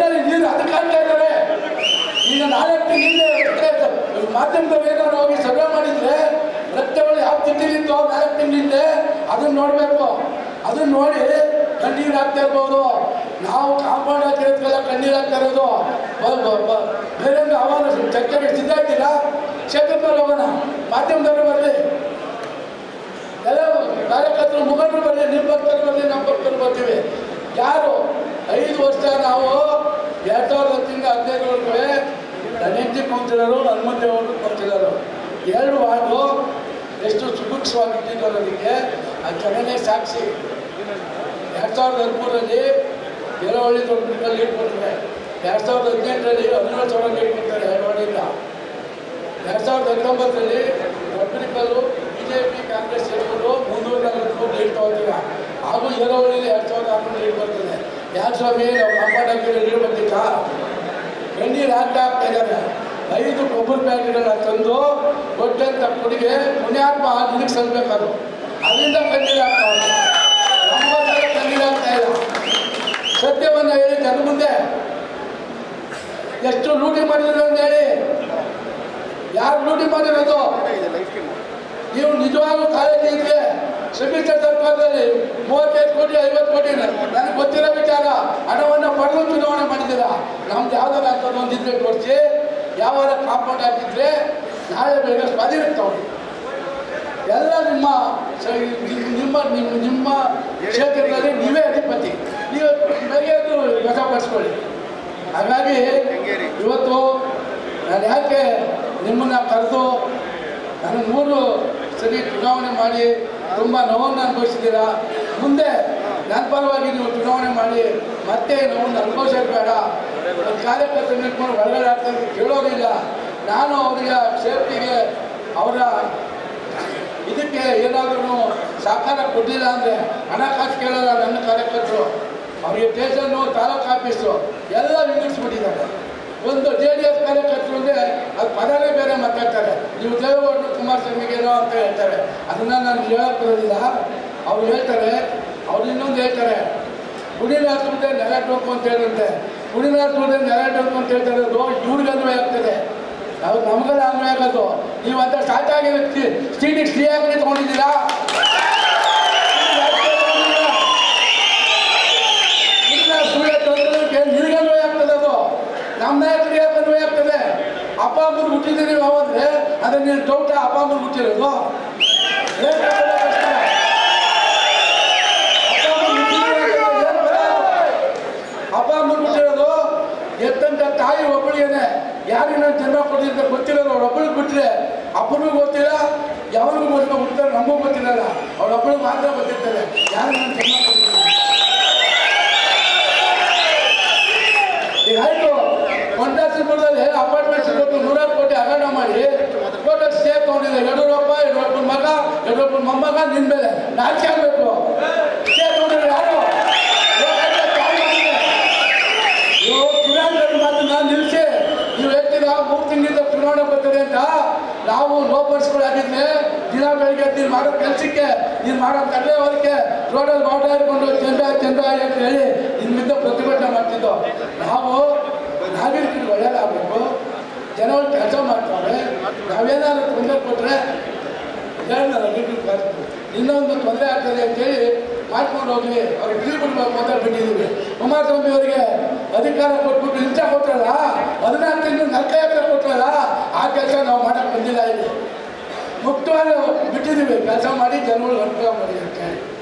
ಎಲ್ಲರೂ ನೀರು ಅದಕ್ಕೆ ಹಾಕ್ತಾ ಇದ್ದಾರೆ ಈಗ ನಾಲ್ಕು ತಿಂಗಳಿಂದ ಮಾಧ್ಯಮದವ್ರು ಏನಾದ್ರು ಹೋಗಿ ಸಭೆ ಮಾಡಿದ್ರೆ ರಕ್ತಗಳು ಯಾವ ತಿಂಗಳಿತ್ತು ನಾಲ್ಕು ತಿಂಗಳಿಂದ ಅದನ್ನ ನೋಡಬೇಕು ಅದನ್ನ ನೋಡಿ ಕಣ್ಣೀರು ಹಾಕ್ತಾ ಇರ್ಬೋದು ನಾವು ಕಾಂಪೌಂಡ್ ಹಾಕಿರೋದಕ್ಕೆಲ್ಲ ಕಣ್ಣೀರು ಹಾಕ್ತಾ ಇರೋದು ಬ- ಬ- ಬ- ಬೇರೆ ಅವಾಗ ಚರ್ಚೆಗೆ ಸಿದ್ಧ ಇದ್ದೀರಾ ಕ್ಷೇತ್ರದವ್ರು ಹೋಗೋಣ ಮಾಧ್ಯಮದವರು ಬರಲಿ ಎಲ್ಲ ಕಾರ್ಯಕರ್ತರು ಮುಖಂಡರು ಬರಲಿ ನಿಮ್ಮ ಭಕ್ತರು ಬರಲಿ ನಮ್ಮ ಭಕ್ತರು ಬರ್ತೀವಿ ಯಾರು ಐದು ವರ್ಷ ನಾವು ಎರಡ್ ಸಾವಿರದ ಹತ್ತರಿಂದ ಹದಿನೈದರವರೆಗೂ ನನ್ನ ಹೆಂಡತಿ ಕುಂತಿರೋರು ಹನುಮಂತೇವರು ಕುಂತಿರೋರು ಎರಡು ವಾರ್ಡು ಎಷ್ಟು ಸುಭಿಕ್ಷವಾಗಿಟ್ಟಿದ್ದು ಅದಕ್ಕೆ ಆ ಜನನೇ ಸಾಕ್ಷಿ ಎರಡು ಸಾವಿರದ ಹದಿಮೂರರಲ್ಲಿ ಎರವಳ್ಳಿ ದೊಡ್ಡ ಲೀಡ್ ಕೊಡ್ತಾರೆ ಎರಡು ಸಾವಿರದ ಹದಿನೆಂಟರಲ್ಲಿ ಹದಿನೇಳು ಸಾವಿರ ಲೀಡ್ ಕೊಡ್ತಾರೆ ಎರವಳ್ಳಿಯಿಂದ ಎರಡು ಸಾವಿರದ ಹತ್ತೊಂಬತ್ತರಲ್ಲಿ Doddakallu B J P Congress ಸೇರಿಕೊಂಡು ಮುನ್ನೂರ ನಲವತ್ತು ಲೀಡ್ ತಗೋತೀರ ಹಾಗೂ ಎರವಳ್ಳಿಲಿ ಎರಡು ಸಾವಿರದ ಆರುನೂರು ಲೀಡ್ ಬರ್ತದೆ ಯಾಕೆ ಸ್ವಾಮಿ ನಾವು ಕಾಪಾಡೋಕ್ಕೆ ಲೀಡ್ ಬರ್ತಿತ್ತಾ ಕಣ್ಣೀರು ಹಾಕ್ತಾ ಹಾಕ್ತಾ ಇದ್ದಾರೆ ಐದು ಕೊಬ್ಬರಿ ಪ್ಯಾಕೆಟ್ಗಳನ್ನ ತಂದು ಕೊಟ್ಟಂತ ಕುಡಿಗೆ ಪುಣ್ಯಾತ್ಮ ಆ ದಿನಕ್ಕೆ ಸಲ್ಬೇಕಾದ್ರು ಅದರಿಂದ ಕಣ್ಣೀರು ಹಾಕ್ತಾ ಇದೆ ನಮ್ಮ ಹತ್ರ ಕಣ್ಣೀರು ಹಾಕ್ತಾ ಇಲ್ಲ ಸತ್ಯವನ್ನ ಹೇಳಿ ಜನ ಮುಂದೆ ಎಷ್ಟು ಲೂಟಿ ಮಾಡಿದ್ರು ಅಂತ ಹೇಳಿ ಯಾರು ಲೂಟಿ ಮಾಡಿರೋದು ನೀವು ನಿಜವಾಗ್ಲೂ ಕಾಳಜಿ ಇದ್ರೆ ಸಮ್ಮಿಶ್ರ ಸರ್ಕಾರದಲ್ಲಿ ಮೂವತ್ತೈದು ಕೋಟಿ ಐವತ್ತು ಕೋಟಿ ನನಗೆ ಗೊತ್ತಿರೋ ವಿಚಾರ ಹಣವನ್ನು ಪಡೆದು ಚುನಾವಣೆ ಮಾಡಿದ್ದೀರಾ ನಮ್ದು ಯಾವ್ದಾರ ಅಂತದ್ದು ಒಂದು ಇದ್ರೆ ತೋರಿಸಿ ಯಾವಾಗ ಕಾಂಪೌಂಡ್ ಹಾಕಿದ್ರೆ ನಾಳೆ ಬೇಗ ಸ್ವಾಧೀನಕ್ಕೆ ತಗೊಳ್ಳಿ ಎಲ್ಲ ನಿಮ್ಮ ಸ- ನಿಮ್ಮ ನಿಮ್ಮ ನಿಮ್ಮ ಕ್ಷೇತ್ರದಲ್ಲಿ ನೀವೇ ಅಧಿಪತಿ ನೀವು ಬೆಳೆಯೋದು ವಶಪಡಿಸ್ಕೊಳ್ಳಿ ಹಾಗಾಗಿ ಇವತ್ತು ನಾನು ಯಾಕೆ ನಿಮ್ಮನ್ನ ಕರೆದು ನಾನು ಮೂರು ಸರಿ ಚುನಾವಣೆ ಮಾಡಿ ತುಂಬ ನೋವನ್ನು ಅನುಭವಿಸಿದ್ದೀರಾ ಮುಂದೆ ನನ್ನ ಪರವಾಗಿ ನೀವು ಚುನಾವಣೆ ಮಾಡಿ ಮತ್ತೆ ನೋವನ್ನು ಅನುಭವಿಸೋದು ಬೇಡ ಒಂದು ಕಾರ್ಯಕರ್ತರು ನಿಂತ್ಕೊಂಡು ಒಳಗಡೆ ಆಗ್ತದೆ ಕೇಳೋದಿಲ್ಲ ನಾನು ಅವರಿಗೆ ಸೇಫ್ಟಿಗೆ ಅವರ ಇದಕ್ಕೆ ಏನಾದ್ರೂ ಸಹಕಾರ ಕೊಡಲಿಲ್ಲ ಅಂದರೆ ಹಣಕಾಸು ಕೇಳಲ್ಲ ನನ್ನ ಕಾರ್ಯಕರ್ತರು ಅವರಿಗೆ ಸ್ಟೇಷನ್ನು ತಾಲೂಕು ಆಫೀಸು ಎಲ್ಲ ವಿಂಗಡಿಸ್ಬಿಟ್ಟಿದ್ದಾರೆ ಒಂದು ಜೆ ಡಿ ಎಸ್ ಕಾರ್ಯಕರ್ತರು ಅಂದರೆ ಅದು ಪದನೇ ಬೇರೆ ಮಾತಾಡ್ತಾರೆ ನೀವು ದೇವೇಗೌಡರು ಕುಮಾರಸ್ವಾಮಿಗೇನೋ ಅಂತ ಹೇಳ್ತಾರೆ ಅದನ್ನ ನಾನು ಹೇಳಕ್ ಬರೋದಿಲ್ಲ ಅವ್ರು ಹೇಳ್ತಾರೆ ಅವ್ರು ಇನ್ನೊಂದು ಹೇಳ್ತಾರೆ ಕುಡಿನ ಸುಮ್ಮನೆ ನೆಲ ಡೊಂಕು ಅಂತ ಹೇಳಿದಂತೆ ಕುಡಿನ ಸುಮ್ಮನೆ ನೆಲ ಡೊಂಕು ಅಂತ ಹೇಳ್ತಾರೆ ಅದು ಇವ್ರಿಗೆ ಅನ್ವಯ ಆಗ್ತದೆ ನಾವು ನಮಗೆಲ್ಲ ಅನ್ವಯ ಆಗೋದು ನೀವು ಅಂತ ಸಾಕಾಗಿರೋ ಸ್ಟೀಟಿಗೆ ಸ್ಟೇ ಹಾಕಿ ತಗೊಂಡಿದ್ದೀರಾ ನಿನಗನ್ವಯ ಆಗ್ತದೆ ಅದು ನಮ್ಮ ನಾಯಕರಿಗೆ ಯಾಕೆ ಅನ್ವಯ ಆಗ್ತದೆ ಅಪ್ಪ ಅಮ್ಮನ ಹುಟ್ಟಿದ್ದೀರಿ ನಾವು ಅಂದ್ರೆ ಅದೇ ನೀನು ಡೌಟ ಅಪ್ಪ ಅಮ್ಮನ ಹುಟ್ಟಿರೋದು ಏನ್ ಗೊತ್ತಿಲ್ಲ ಕಷ್ಟ. ಅಪ್ಪ ಅಮ್ಮನ್ ಹುಟ್ಟಿದ್ದೀರಿ ಅಂದ್ರೆ ಏನ್ ಬರ? ಅಪ್ಪ ಅಮ್ಮನ ಬಿಟ್ಟಿರೋದು ಎತ್ತಂತ ತಾಯಿ ಒಬ್ಬಳಿಗೇನೆ ಯಾರಿಗೆ ನಾನು ಜನ್ಮ ಕೊಟ್ಟಿದ್ದ ಗೊತ್ತಿರೋದು ಅವ್ರ ಒಬ್ಬಳಿಗೆ ಬಿಟ್ರೆ ಅಪ್ಪನಿಗೂ ಗೊತ್ತಿಲ್ಲ ಯಾವನಿಗೂ ಗೊತ್ತಿಲ್ಲ ಹುಡ್ತಾರೆ ನಮಗೂ ಗೊತ್ತಿರಲ್ಲ ಅವ್ರ ಒಬ್ಬಳಿಗೆ ಮಾತ್ರ ಗೊತ್ತಿರ್ತಾರೆ ಯಾರಿಗೆ ನಾನು ಜನ್ಮ ಕೊಟ್ಟಿದ್ದೀನಿ ಈಗ ಆಯ್ತು ಕೊಂಡಾಸಿಪುರದಲ್ಲಿ ಅಪಾರ್ಟ್ಮೆಂಟ್ಸ್ ಕೊಟ್ಟು ನೂರಾರು ಕೋಟಿ ಹಗರಣ ಮಾಡಿ ಕೋರ್ಟಲ್ಲಿ ಸ್ಟೇ ತಗೊಂಡಿದೆ ಯಡಿಯೂರಪ್ಪ ಯಡಿಯೂರಪ್ಪನ ಮಗ ಯಡಿಯೂರಪ್ಪನ ಮೊಮ್ಮಗ ನಿನ್ ಮೇಲೆ ನಾಚಿಕೆ ಆಗ್ಬೇಕು ಸ್ಟೇ ತಗೊಂಡಿದ್ರೆ ಯಾರು ಇವಾಗ ಆಯ್ತು, ತಾಯಿ ಮಾಡಿದೆ. ನೀವು ಚುನಾವಣೆ ಮಾತನ್ನ ನಿಲ್ಲಿಸಿ ನೀವು ಹೇಳ್ತೀರಾ ಮೂರು ತಿಂಗಳಿಂದ ಚುನಾವಣೆ ಬರ್ತದೆ ಅಂತ ನಾವು ಲೋಪಡಿಸ್ಕೊಳ್ಳಾಗಿದ್ರೆ ದಿನ ಬೆಳಿಗ್ಗೆ ಎದ್ದು ನೀನು ಮಾಡೋ ಕೆಲಸಕ್ಕೆ ನೀನು ಮಾಡೋ ಕಡಲೆ ಹೊರಕ್ಕೆ ರೋಡಲ್ಲಿ ಬಾಟ ಹಿಡ್ಕೊಂಡು ಚಂದ್ರ ಚಂದ್ರ ಅಂತ ಹೇಳಿ ನಿಮ್ಮಿಂದ ಪ್ರತಿಭಟನೆ ಮಾಡ್ತಿದ್ದೋ ನಾವು ನಾಗರಿಕರಿಗೆ ಒಳ್ಳೇದಾಗಬೇಕು ಜನಗಳು ಕೆಲಸ ಮಾಡ್ತಾರೆ ನಾವೇನಾದ್ರು ತೊಂದರೆ ಕೊಟ್ಟರೆ ಇನ್ನೊಂದು ತೊಂದರೆ ಆಗ್ತದೆ ಅಂತೇಳಿ ಮಾಡ್ಕೊಂಡು ಹೋಗ್ಲಿ ಅವ್ರಿಗೆ ಬಿಲ್ ಬಿಡ್ಬೇಕು ಅಂತ ಬಿಟ್ಟಿದ್ದೀವಿ ಕುಮಾರಸ್ವಾಮಿ ಅವರಿಗೆ ಅಧಿಕಾರ ಕೊಟ್ಬಿಟ್ಟು ಇಂಥ ಕೊಟ್ರಲ್ಲ ಹದಿನಾಲ್ಕು ತಿಂಗಳು ನಲ್ಕ ಎಕರೆ ಕೊಟ್ರಲ್ಲ ಆ ಕೆಲಸ ನಾವು ಮಾಡಕ್ಕೆ ಬಂದಿಲ್ಲ ಇಲ್ಲಿ ಮುಕ್ತವಾಗಿ ಬಿಟ್ಟಿದ್ದೀವಿ ಕೆಲಸ ಮಾಡಿ ಜನಗಳು ಅನುಕೂಲ ಮಾಡಿ ಅಂತ ಹೇಳಿ